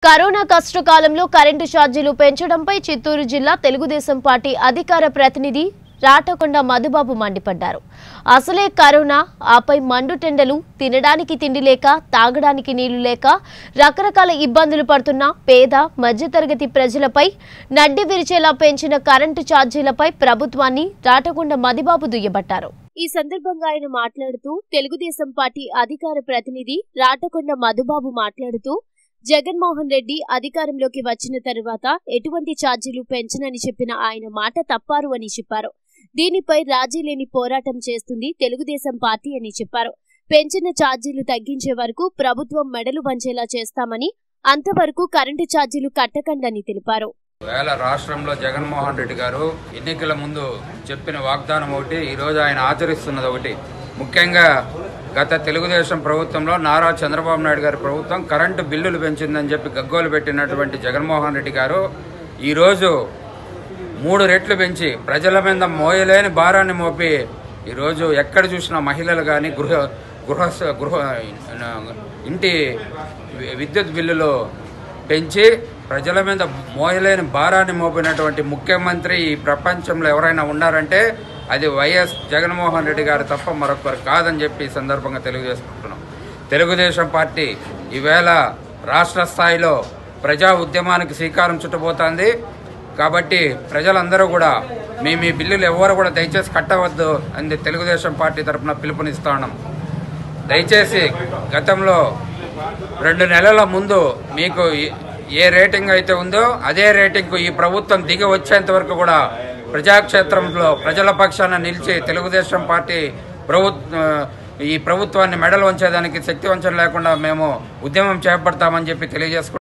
corona కష్టకాలంలో current ఛార్జీలు పెంచడంపై చిత్తూరు జిల్లా తెలుగుదేశం పార్టీ అధికార ప్రతినిధి రాటకొండ మధుబాబు మండిపడ్డారు అసలే కరోనా ఆపై మండుటెండలు తినడానికి తిండి లేక తాగడానికి నీళ్లు లేక రకరకాల ఇబ్బందులు పడుతున్న పేద మధ్యతరగతి ప్రజలపై నడ్డి విరిచేలా పెంచిన కరెంటు ఛార్జీలపై ప్రభుత్వాన్ని రాటకొండ మధుబాబు దుయ్యబట్టారు ఈ సందర్భంగా ఆయన మాట్లాడుతూ తెలుగుదేశం పార్టీ అధికార ప్రతినిధి రాటకొండ మధుబాబు మాట్లాడుతూ జగన్మోహన్ రెడ్డి అధికారంలోకి వచ్చిన తరువాత ఎటువంటి ఛార్జీలు పెంచనని చెప్పిన ఆయన మాట తప్పారు అని చెప్పారు దీనిపై రాజీ లేని పోరాటం చేస్తుంది తెలుగుదేశం పార్టీ అని చెప్పారు పెంచిన ఛార్జీలు తగ్గించే వరకు ప్రభుత్వం మెడలు వంచేలా చేస్తామని అంతవరకు కరెంటు ఛార్జీలు కట్టకండని తెలిపారు వేళ రాష్ట్రంలో జగన్మోహన్ రెడ్డి గారు ఎన్నికల ముందు చెప్పిన వాగ్దానం ఒకటి ఈరోజు ఆయన ఆచరిస్తున్నది ఒకటి ముఖ్యంగా గత తెలుగుదేశం ప్రభుత్వంలో నారా చంద్రబాబు నాయుడు గారి ప్రభుత్వం కరెంటు బిల్లులు పెంచిందని చెప్పి గగ్గోలు పెట్టినటువంటి జగన్మోహన్ రెడ్డి గారు ఈరోజు మూడు రెట్లు పెంచి ప్రజల మీద మోయలేని భారాన్ని మోపి ఈరోజు ఎక్కడ చూసినా మహిళలు కానీ గృహ గృహ గృహ ఇంటి వి- విద్యుత్ బిల్లులు పెంచి ప్రజల మీద మోయలేని భారాన్ని మోపినటువంటి ముఖ్యమంత్రి ఈ ప్రపంచంలో ఎవరైనా ఉన్నారంటే అది వైఎస్ జగన్మోహన్ రెడ్డి గారు తప్ప మరొకరు కాదని చెప్పి ఈ సందర్భంగా తెలియజేసుకుంటున్నాం తెలుగుదేశం పార్టీ ఈవేళ రాష్ట్ర స్థాయిలో ప్రజా ఉద్యమానికి శ్రీకారం చుట్టబోతోంది కాబట్టి ప్రజలందరూ కూడా మీ మీ బిల్లులు ఎవరు కూడా దయచేసి కట్టవద్దు అని తెలుగుదేశం పార్టీ తరఫున పిలుపునిస్తా ఉన్నాం దయచేసి గతంలో రెండు నెలల ముందు మీకు ఏ- ఏ రేటింగ్ అయితే ఉందో అదే రేటింగ్కు ఈ ప్రభుత్వం దిగి వచ్చేంత వరకు కూడా ప్రజాక్షేత్రంలో ప్రజల పక్షాన నిలిచి తెలుగుదేశం పార్టీ ప్రభుత్వ ఈ ప్రభుత్వాన్ని మెడలు వంచేదానికి శక్తి వంచన లేకుండా మేము ఉద్యమం చేపడతామని చెప్పి తెలియజేసుకుంటున్నాం